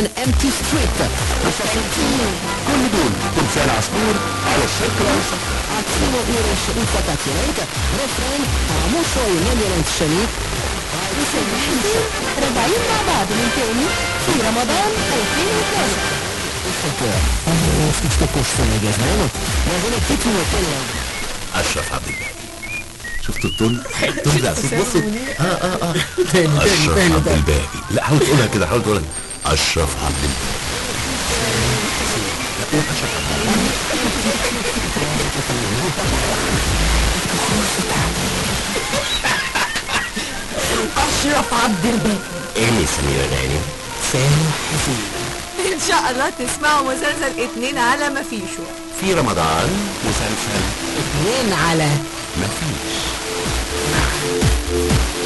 ام تي ستريت وفرنتين كل دول تمثال عصفور على الشرق الاوسط عطينا ايرش انفتاتينيت رفرين عموشو يمين الشريك راجعين مع بعض من تاني في رمضان 2012 Wszystko kosztuje, znają? Może nie kitu nie tyle. اشرف عبد الباقي شفتوا التون التون ده صوت بصوا اه اه اه تاني تاني اشرف تاني عبد تاني الباقي لا حاول تقولها كده حاول تقولها اشرف عبد الباقي لا قول اشرف عبد الباقي اشرف عبد الباقي ايه اللي سمير غانم سامح حسين ان شاء الله تسمعوا مسلسل اتنين على ما فيشو في رمضان مسلسل اثنين على مفيش